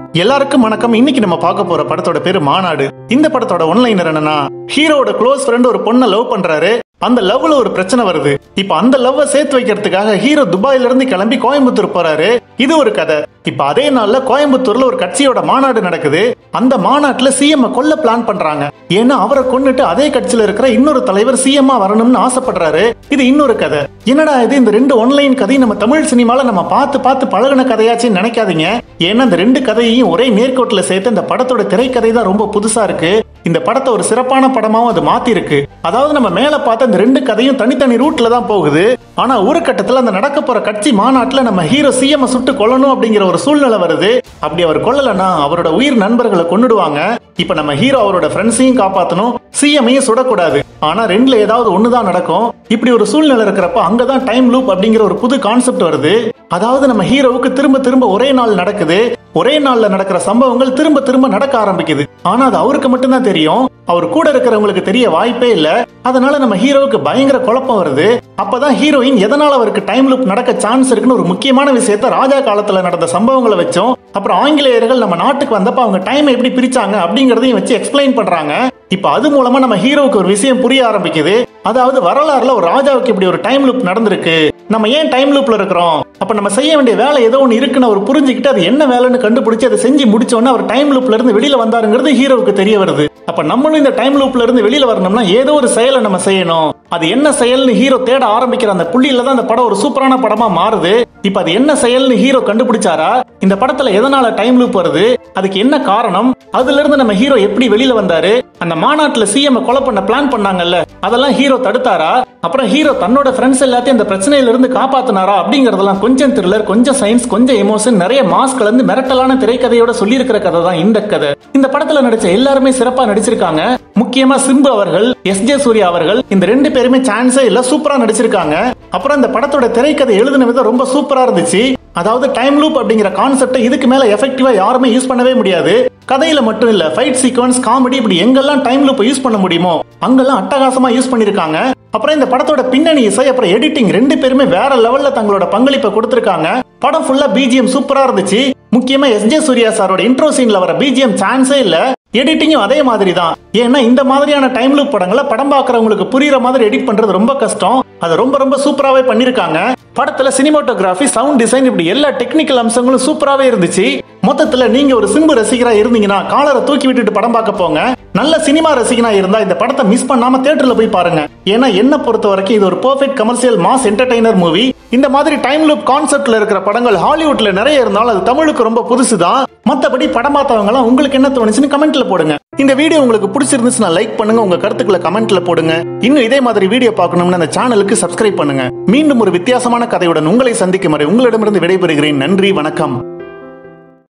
எல்லாருக்கும் வணக்கம் இன்னைக்கு நம்ம பார்க்க போற படத்தோட பேரு மாநாடு இந்த படத்தோட ஒன்லைனர் என்னன்னா ஹீரோட க்ளோஸ் ஃப்ரெண்ட் ஒரு பொண்ணை லவ் பண்றாரு அந்த லவ்ல ஒரு பிரச்சனை வருது இப்ப அந்த லவ்வை சேர்த்து வைக்கிறதுக்காக ஹீரோ துபாயில இருந்து கிளம்பி கோயம்புத்தூர் போறாரு இது ஒரு கதை இப்ப அதே நாள்ல கோயம்புத்தூர்ல ஒரு கட்சியோட மாநாடு நடக்குது அந்த மாநாட்டுல சிஎம் கொல்ல பிளான் பண்றாங்க ஏன்னா அவரை கொன்னுட்டு அதே கட்சியில இருக்கிற இன்னொரு தலைவர் சிஎம்மா வரணும்னு ஆசைப்படுறாரு இது இன்னொரு கதை என்னடா இது இந்த ரெண்டு ஒன்லைன் கதை நம்ம தமிழ் சினிமால நம்ம பார்த்து பார்த்து பழகுன கதையாச்சுன்னு நினைக்காதீங்க ஏன்னா இந்த ரெண்டு கதையையும் ஒரே நேர்கோட்டில் சேர்த்து இந்த படத்தோட திரைக்கதை தான் ரொம்ப புதுசா இருக்கு இந்த படத்தை ஒரு சிறப்பான படமாவும் அது மாத்தி இருக்கு அதாவது நம்ம மேல பார்த்த இந்த ரெண்டு கதையும் தனித்தனி ரூட்ல தான் போகுது ஆனா ஒரு கட்டத்துல அந்த நடக்க போற கட்சி மாநாட்டுல நம்ம ஹீரோ சிஎம் சுட்டு கொல்லணும் அப்படிங்கிற ஒரு சூழ்நிலை வருது அப்படி அவர் கொல்லலன்னா அவரோட உயிர் நண்பர்களை கொன்னுடுவாங்க இப்ப நம்ம ஹீரோ அவரோட ஃப்ரெண்ட்ஸையும் காப்பாத்தணும் சிஎம்ஐயும் சுடக்கூடாது ஆனா ரெண்டுல ஏதாவது ஒண்ணுதான் நடக்கும் இப்படி ஒரு சூழ்நிலை இருக்கிறப்ப அங்கதான் டைம் லூப் அப்படிங்கிற ஒரு புது கான்செப்ட் வருது அதாவது நம்ம ஹீரோவுக்கு திரும்ப திரும்ப ஒரே நாள் நடக்குது ஒரே நாள்ல நடக்கிற சம்பவங்கள் திரும்ப திரும்ப நடக்க ஆரம்பிக்குது ஆனா அது அவருக்கு மட்டும்தான் தெரியும் அவர் கூட இருக்கிறவங்களுக்கு தெரிய வாய்ப்பே இல்ல அதனால நம்ம ஹீரோவுக்கு பயங்கர குழப்பம் வருது அப்பதான் ஹீரோயின் எதனால அவருக்கு டைம் லூப் நடக்க சான்ஸ் இருக்குன்னு ஒரு முக்கியமான விஷயத்த ராஜா காலத்துல நடந்த சம்பவங்களை வச்சோம் அப்புறம் ஆங்கிலேயர்கள் நம்ம நாட்டுக்கு வந்தப்ப அவங்க டைம் எப்படி பிரிச்சாங்க அப்படிங்கறதையும் வச்சு எக்ஸ்பிளைன் பண்றாங்க இப்ப அது மூலமா நம்ம ஹீரோவுக்கு ஒரு விஷயம் புரிய ஆரம்பிக்குது அதாவது வரலாறுல ஒரு ராஜாவுக்கு இப்படி ஒரு டைம் லூப் நடந்திருக்கு நம்ம ஏன் டைம் லூப்ல இருக்கிறோம் அப்ப நம்ம செய்ய வேண்டிய வேலை ஏதோ ஒன்று இருக்குன்னு அவர் புரிஞ்சுக்கிட்டு அது என்ன வேலைன்னு கண்டுபிடிச்சு அதை செஞ்சு முடிச்ச உடனே அவர் டைம் லூப்ல இருந்து வெளியில வந்தாருங்கிறது ஹீரோவுக்கு தெரிய வருது அப்ப நம்மளும் இந்த டைம் லூப்ல இருந்து வெளியில வரணும்னா ஏதோ ஒரு செயலை நம்ம செய்யணும் அது என்ன செயல்னு ஹீரோ தேட ஆரம்பிக்கிற அந்த புள்ளியில தான் அந்த படம் ஒரு சூப்பரான படமா மாறுது இப்ப அது என்ன செயல்னு ஹீரோ கண்டுபிடிச்சாரா இந்த படத்துல எதனால டைம் லூப் வருது அதுக்கு என்ன காரணம் அதுல இருந்து நம்ம ஹீரோ எப்படி வெளியில வந்தாரு அந்த மாநாட்டுல சிஎம் கொலை பண்ண பிளான் பண்ணாங்கல்ல அதெல்லாம் ஹீரோ தடுத்தாரா அப்புறம் ஹீரோ தன்னோட ஃப்ரெண்ட்ஸ் எல்லாத்தையும் அந்த பிரச்சனையில இருந்து காப்பாத்தினாரா அப்படிங்கறதெல்லாம் கொஞ்சம் த்ரில்லர் கொஞ்சம் சயின்ஸ் கொஞ்சம் எமோஷன் நிறைய மாஸ் கலந்து மிரட்டலான திரைக்கதையோட சொல்லியிருக்கிற கதை தான் இந்த கதை இந்த படத்துல நடிச்ச எல்லாருமே சிறப்பா நடிச்சிருக்காங்க முக்கியமா சிம்பு அவர்கள் எஸ் ஜே சூர்யா அவர்கள் இந்த ரெண்டு பேருமே சான்ஸே இல்ல சூப்பரா நடிச்சிருக்காங்க அப்புறம் இந்த படத்தோட திரைக்கதை எழுதின விதம் ரொம்ப சூப்பரா இருந்துச்சு அதாவது டைம் லூப் அப்படிங்கிற கான்செப்டை இதுக்கு மேல எஃபெக்டிவா யாருமே யூஸ் பண்ணவே முடியாது கதையில மட்டும் இல்ல ஃபைட் சீக்வன்ஸ் காமெடி இப்படி எங்கெல்லாம் டைம் லூப் யூஸ் பண்ண முடியுமோ அங்கெல்லாம் அட்டகாசமா யூஸ் பண்ணிருக்காங்க அப்புறம் இந்த படத்தோட பின்னணி இசை அப்புறம் எடிட்டிங் ரெண்டு பேருமே வேற லெவல்ல தங்களோட பங்களிப்பை கொடுத்திருக்காங்க படம் ஃபுல்லா பிஜிஎம் சூப்பரா இருந்துச்சு முக்கியமா எஸ் ஜே சூர்யா சாரோட இன்ட்ரோ சீன்ல வர பிஜிஎம் சான்ஸே இல்ல எடிட்டிங்கும் அதே மாதிரி தான் ஏன்னா இந்த மாதிரியான டைம் லூப் படங்களை படம் பார்க்கறவங்களுக்கு புரியுற மாதிரி எடிட் பண்றது ரொம்ப கஷ்டம் அது ரொம்ப ரொம்ப சூப்பராகவே பண்ணிருக்காங்க படத்துல சினிமாட்டோகிராஃபி சவுண்ட் டிசைன் இப்படி எல்லா டெக்னிக்கல் அம்சங்களும் சூப்பராகவே இருந்துச்சு மொத்தத்துல நீங்க ஒரு சிம்பு ரசிகரா இருந்தீங்கன்னா காலரை தூக்கி விட்டுட்டு படம் பார்க்க போங்க நல்ல சினிமா ரசிகனா இருந்தா இந்த படத்தை மிஸ் பண்ணாம தியேட்டர்ல போய் பாருங்க ஏன்னா என்ன பொறுத்த வரைக்கும் இது ஒரு perfect commercial mass entertainer movie இந்த மாதிரி டைம் லூப் கான்செப்ட்ல இருக்கிற படங்கள் ஹாலிவுட்ல நிறைய இருந்தாலும் அது தமிழுக்கு ரொம்ப புதுசு தான் மத்தபடி படம் பார்த்தவங்க எல்லாம் உங்களுக்கு என்ன தோணுச்சுன்னு கமெண்ட்ல போடுங்க இந்த வீடியோ உங்களுக்கு பிடிச்சிருந்துச்சுன்னா லைக் பண்ணுங்க உங்க கருத்துக்களை கமெண்ட்ல போடுங்க இன்னும் இதே மாதிரி வீடியோ பார்க்கணும்னு அந்த சேனலுக்கு சப்ஸ்கிரைப் பண்ணுங்க மீண்டும் ஒரு வித்தியாசமான கதையுடன் உங்களை சந்திக்கும் வரை உங்களிடமிருந்து விடைபெறுகிறேன் நன்றி வணக்கம்